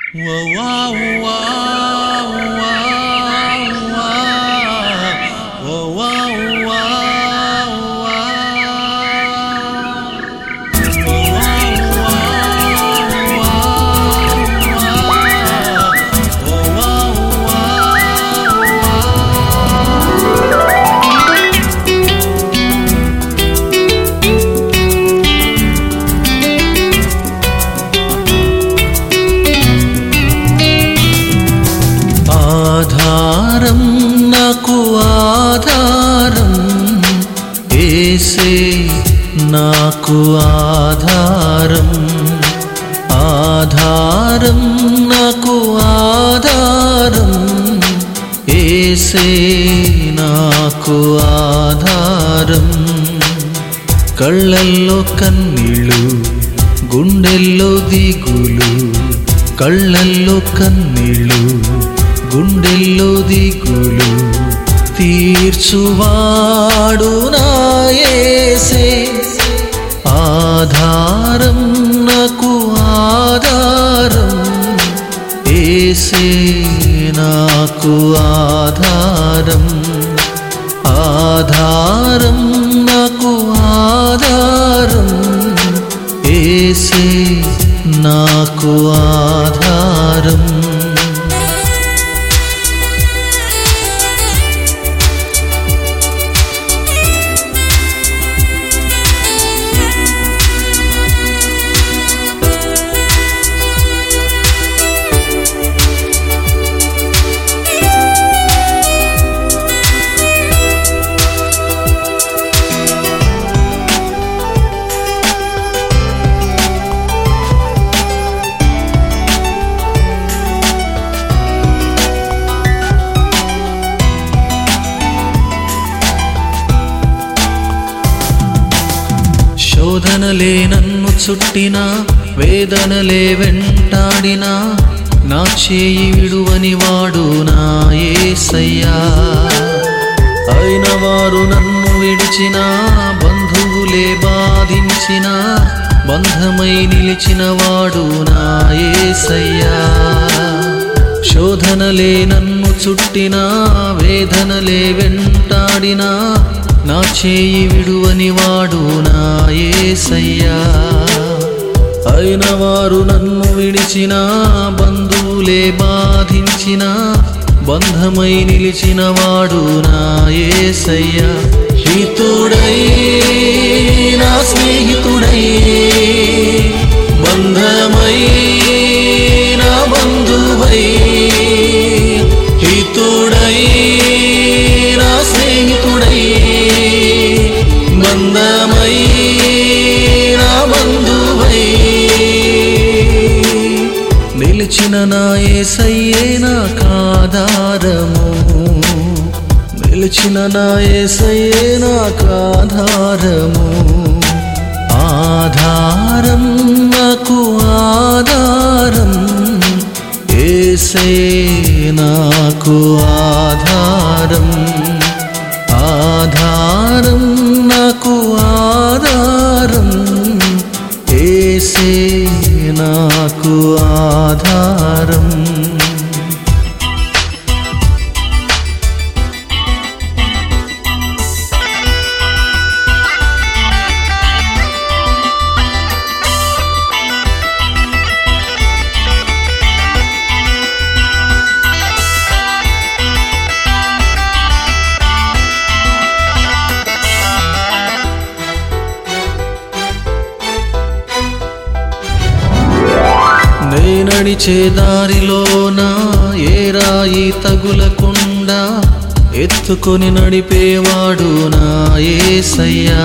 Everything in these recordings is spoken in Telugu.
ఆధారం నాకు ఆధారం ఏసే నాకు ఆధారం ఆధారం నాకు ఆధారం ఏసే నాకు ఆధారం కళ్ళల్లో కన్నీళ్ళు గుండెల్లో దిగులు కళ్ళల్లో కన్నీళ్ళు గుండెల్లో దిగులు తీర్చువాడు నాయసే ఆధారం నాకు ఆధారం ఏసే నాకు ఆధారం ఆధారం నాకు ఆధారం ఏసే నాకు ఆధారం శోధనలే నన్ను చుట్టినా వేదనలే వెంటాడినా నా చేయి విడువని వాడు నా ఏసయ్యా అయిన వారు నన్ను విడిచిన బంధువులే బాధించిన బంధమై నిలిచిన వాడు నా ఏసయ్యా శోధనలే నన్ను చుట్టినా వేదనలే వెంటాడినా నా చేయి విడువని వాడు నా ఏసయ్యా అయిన వారు నన్ను విడిచిన బంధువులే బాధించిన బంధమై నిలిచిన వాడు నా ఏసయ్యా హితుడై నా స్నేహితుడై బంధమై నా బంధువై హితుడై నా స్నేహితుడై బంధమై నా బంధువై నిలిచిన నా ఏసయ్యే నాకాధారము నిలిచిన నా ఏసయ్యే నాకాధారము ఆధారం నాకు ఆధారం ఏసే నాకు ఆధారం ఆధారం నాకు ఆధారం ఏసే నాకు ఆధారం నే నడిచే దారిలోన ఏ రాయి తగులకుండా ఎత్తుకొని నడిపేవాడు నా ఏసయ్యా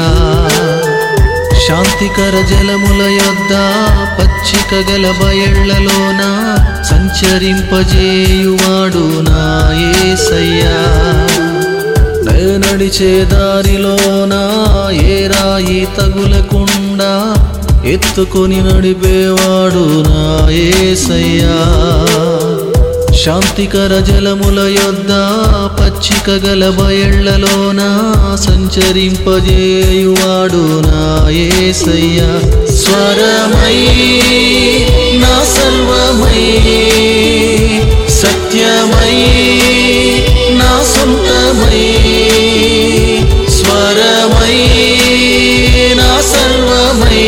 శాంతికర జలముల యొద్ద పచ్చిక గల బయళ్లలోన సంచరింపజేయువాడు నా ఏసయ్యా నే నడిచే దారిలోన ఏ రాయి తగులకుండా ఎత్తుకొని నడిపేవాడు నా ఏసయ్యా శాంతికర జలముల యొద్ద పచ్చిక గల బయళ్లలోన సంచరింపజేయువాడు నా ఏసయ్య స్వరమై నా సర్వమై సత్యమై నా సొంతమై స్వరమై నా సర్వమై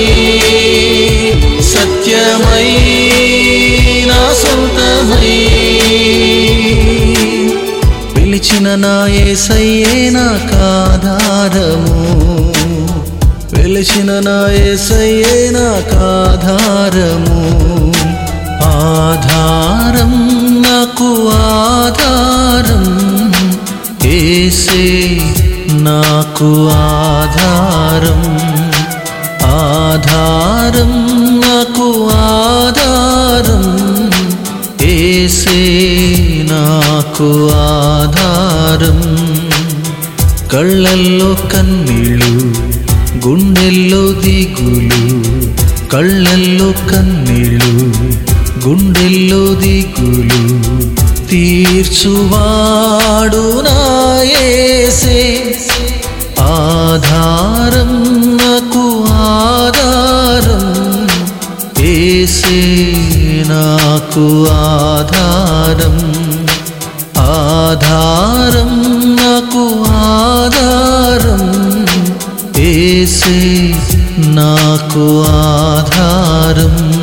సత్యమై నా సొంతమై పిలిచిన నా ఏసయ్యే నాకాధారము పిలిచిన నా ఏసయ్యే నాకాధారము ఆధారం నాకు ఆధారం ఏసే నాకు ఆధారం ఆధారం నాకు ఆధారం ఏసే నాకు ఆధారం కళ్ళల్లో కన్నీళ్ళు గుండెల్లో దిగులు కళ్ళల్లో కన్నీళ్ళు గుండెల్లో దిగులు తీర్చువాడు నా యేసే ఆధారం నాకు ఆధారం ఏసే నాకు ఆధారం ఆధారం నాకు ఆధారం ఏసే నాకు ఆధారం